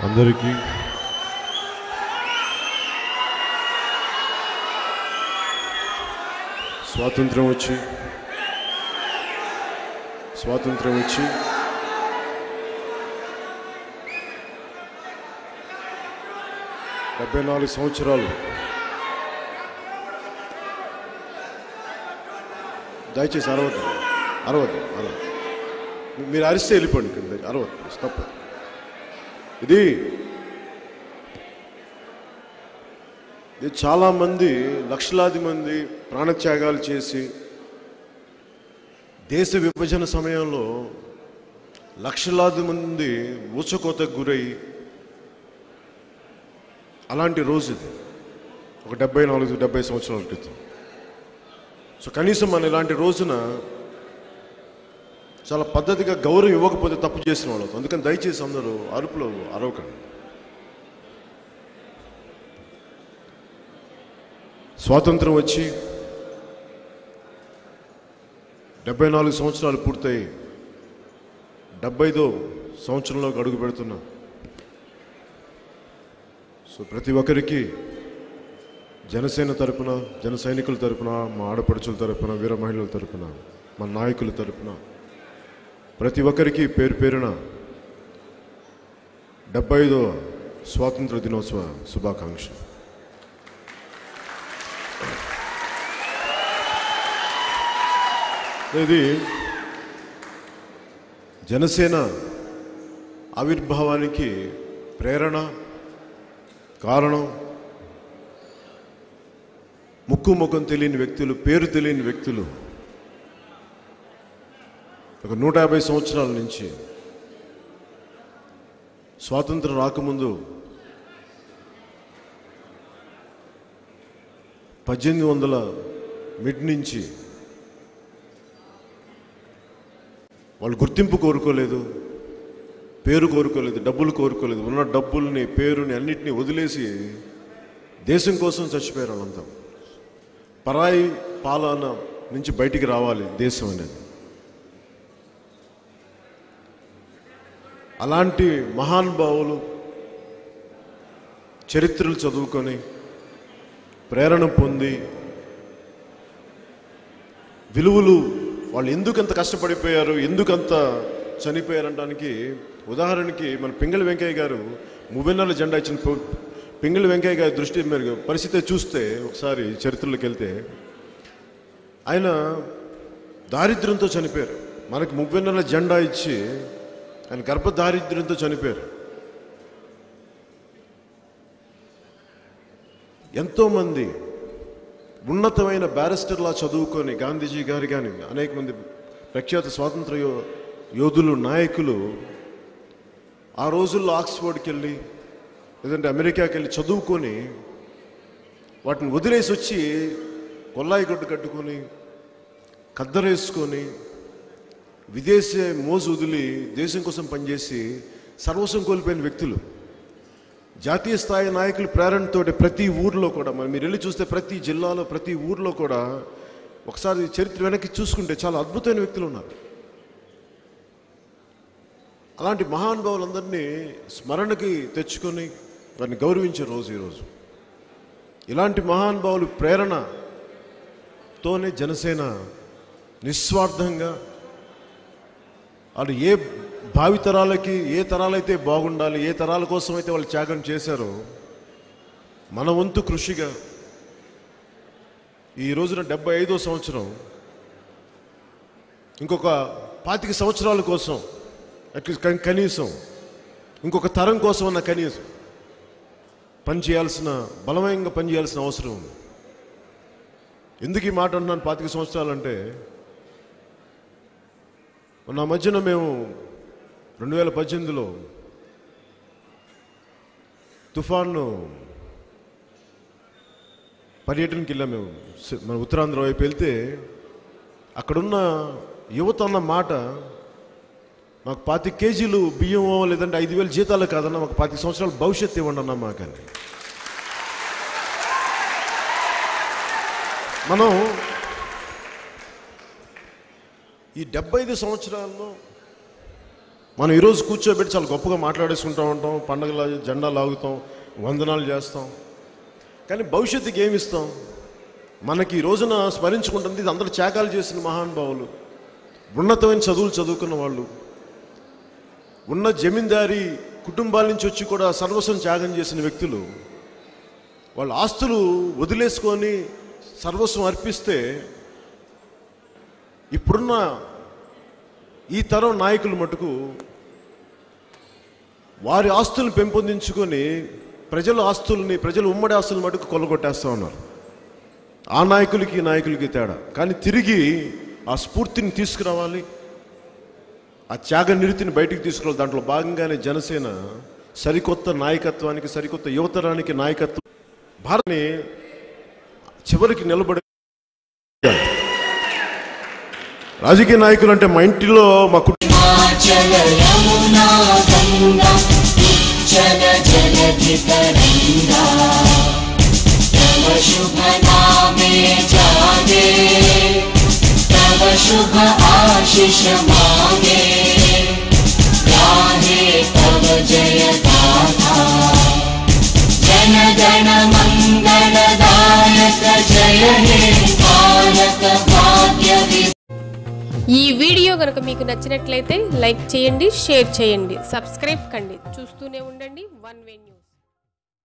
అందరికీ స్వాతంత్రం వచ్చి స్వాతంత్రం వచ్చి డెబ్బై నాలుగు సంవత్సరాలు దయచేసి అరవద్దు అరవద్దు అరవద్దు మీరు అరిస్తే వెళ్ళిపోండి కింద అరవద్దు తప్పు ఇది ఇది చాలామంది లక్షలాది మంది ప్రాణత్యాగాలు చేసి దేశ విభజన సమయంలో లక్షలాది మంది ఊచకోతకు గురై అలాంటి రోజు ఇది ఒక డెబ్బై నాలుగు డెబ్బై సంవత్సరాల క్రితం సో కనీసం మన ఇలాంటి రోజున చాలా పద్ధతిగా గౌరవం ఇవ్వకపోతే తప్పు చేసిన వాళ్ళు అవుతాం. అందుకని దయచేసి అందరూ అరుపులో అరవకండి స్వాతంత్రం వచ్చి డెబ్బై నాలుగు సంవత్సరాలు పూర్తయి డెబ్బైదో సంవత్సరంలోకి అడుగు పెడుతున్నాం సో ప్రతి ఒక్కరికి జనసేన తరపున జన సైనికుల తరపున మా ఆడపడుచుల తరపున వీర మహిళల తరపున మా నాయకుల తరపున ప్రతి ఒక్కరికి పేరు పేరున డెబ్బై ఐదో స్వాతంత్ర దినోత్సవ శుభాకాంక్షలు ఇది జనసేన ఆవిర్భావానికి ప్రేరణ కారణం ముక్కు ముఖం తెలియని వ్యక్తులు పేరు తెలియని వ్యక్తులు ఒక నూట యాభై సంవత్సరాల నుంచి స్వాతంత్రం రాకముందు పద్దెనిమిది వందల మిడ్ నుంచి వాళ్ళు గుర్తింపు కోరుకోలేదు పేరు కోరుకోలేదు డబ్బులు కోరుకోలేదు ఉన్న డబ్బుల్ని పేరుని అన్నిటినీ వదిలేసి దేశం కోసం చచ్చిపోయారు వాళ్ళంతా పరాయి పాలన నుంచి బయటికి రావాలి దేశం అనేది అలాంటి మహానుభావులు చరిత్రలు చదువుకొని ప్రేరణ పొంది విలువలు వాళ్ళు ఎందుకంత కష్టపడిపోయారు ఎందుకంత చనిపోయారనడానికి ఉదాహరణకి మన పింగళి వెంకయ్య గారు మువ్వెన్నెల జెండా ఇచ్చిన పో- పింగళి వెంకయ్య గారి దృష్టి మీరు పరిస్థితి చూస్తే ఒకసారి చరిత్రలోకి వెళ్తే ఆయన దారిద్ర్యంతో చనిపోయారు మనకి మువ్వెన్నెల జెండా ఇచ్చి ఆయన గర్భ దారిద్ర్యంతో చనిపోయారు ఎంతోమంది ఉన్నతమైన బ్యారిస్టర్లా చదువుకొని గాంధీజీ గారు కానీ అనేక మంది ప్రఖ్యాత స్వాతంత్ర యో- యోధులు నాయకులు ఆ రోజుల్లో ఆక్స్ఫర్డ్కి వెళ్ళి లేదంటే అమెరికాకి వెళ్ళి చదువుకొని వాటిని వదిలేసి వచ్చి కొల్లాయి గడ్డు కట్టుకొని కద్దరేసుకొని విదేశీ మోజు వదిలి దేశం కోసం పనిచేసి సర్వస్వం కోల్పోయిన వ్యక్తులు జాతీయ స్థాయి నాయకుల ప్రేరణతో ప్రతి ఊర్లో కూడా మరి మీరు వెళ్ళి చూస్తే ప్రతి జిల్లాలో ప్రతి ఊర్లో కూడా ఒకసారి చరిత్ర వెనక్కి చూసుకుంటే చాలా అద్భుతమైన వ్యక్తులు ఉన్నారు అలాంటి మహానుభావులందరినీ స్మరణకి తెచ్చుకొని వారిని గౌరవించే రోజు ఈరోజు ఇలాంటి మహానుభావులు ప్రేరణతోనే జనసేన నిస్వార్థంగా వాళ్ళు ఏ భావితరాలకి ఏ తరాలైతే బాగుండాలి ఏ తరాల కోసం అయితే వాళ్ళు త్యాగం చేశారో మన వంతు కృషిగా ఈ రోజున డెబ్బై ఐదో సంవత్సరం ఇంకొక పాతిక సంవత్సరాల కోసం అట్లీస్ట్ కన్- కనీసం ఇంకొక తరం కోసం అన్న కనీసం పని చేయాల్సిన బలమైనగా పని చేయాల్సిన అవసరం ఉంది ఎందుకు ఈ మాట అన్నాను పాతిక సంవత్సరాలంటే నా మధ్యన మేము రెండు వేల పద్దెనిమిదిలో తుఫాను పర్యటనకి వెళ్ళాం మేము సి- మన ఉత్తరాంధ్ర వైపు వెళ్తే అక్కడున్న యువత అన్న మాట మాకు పాతి కేజీలు బియ్యం లేదంటే ఐదు వేలు జీతాలు కాదన్నా మాకు పాతి సంవత్సరాల భవిష్యత్తు ఇవ్వండి అన్న మాకని మనం ఈ డెబ్బై ఐదు సంవత్సరాల్లో మనం ఈరోజు కూర్చోబెట్టి చాలా గొప్పగా మాట్లాడేసుకుంటూ ఉంటాం పండగల జెండా లాగుతాం వందనాలు చేస్తాం కానీ భవిష్యత్తుకి ఏమి ఇస్తాం మనకి ఈ రోజున స్మరించుకుంటుంది ఇది అందరూ త్యాగాలు చేసిన మహానుభావులు ఉన్నతమైన చదువులు చదువుకున్న వాళ్ళు ఉన్న జమీందారీ కుటుంబాల నుంచి వచ్చి కూడా సర్వస్వం త్యాగం చేసిన వ్యక్తులు వాళ్ళ ఆస్తులు వదిలేసుకొని సర్వస్వం అర్పిస్తే ఇప్పుడున్న ఈ తరం నాయకులు మటుకు వారి ఆస్తులను పెంపొందించుకొని ప్రజల ఆస్తుల్ని ప్రజల ఉమ్మడి ఆస్తులు మటుకు కొల్లగొట్టేస్తా ఉన్నారు ఆ నాయకులకి ఈ నాయకులకి తేడా కానీ తిరిగి ఆ స్ఫూర్తిని తీసుకురావాలి ఆ త్యాగ నిరితిని బయటికి తీసుకురావాలి దాంట్లో భాగంగానే జనసేన సరికొత్త నాయకత్వానికి సరికొత్త యువతరానికి నాయకత్వం భారత్ని చివరికి నిలబడి రాజకీయ నాయకులు అంటే మా ఇంటిలో మా కుటుంబ चल यमुना गङ्गा चल जलधितरङ्गा तव शुभ नामे जागे तव शुभ आशिष मागे गाहे तव जय गाथा जन गण मङ्गलदायक जय हे भारत भाग्य वि ఈ వీడియో కనుక మీకు నచ్చినట్లయితే లైక్ చేయండి షేర్ చేయండి సబ్స్క్రైబ్ కండి చూస్తూనే ఉండండి వన్ వే న్యూస్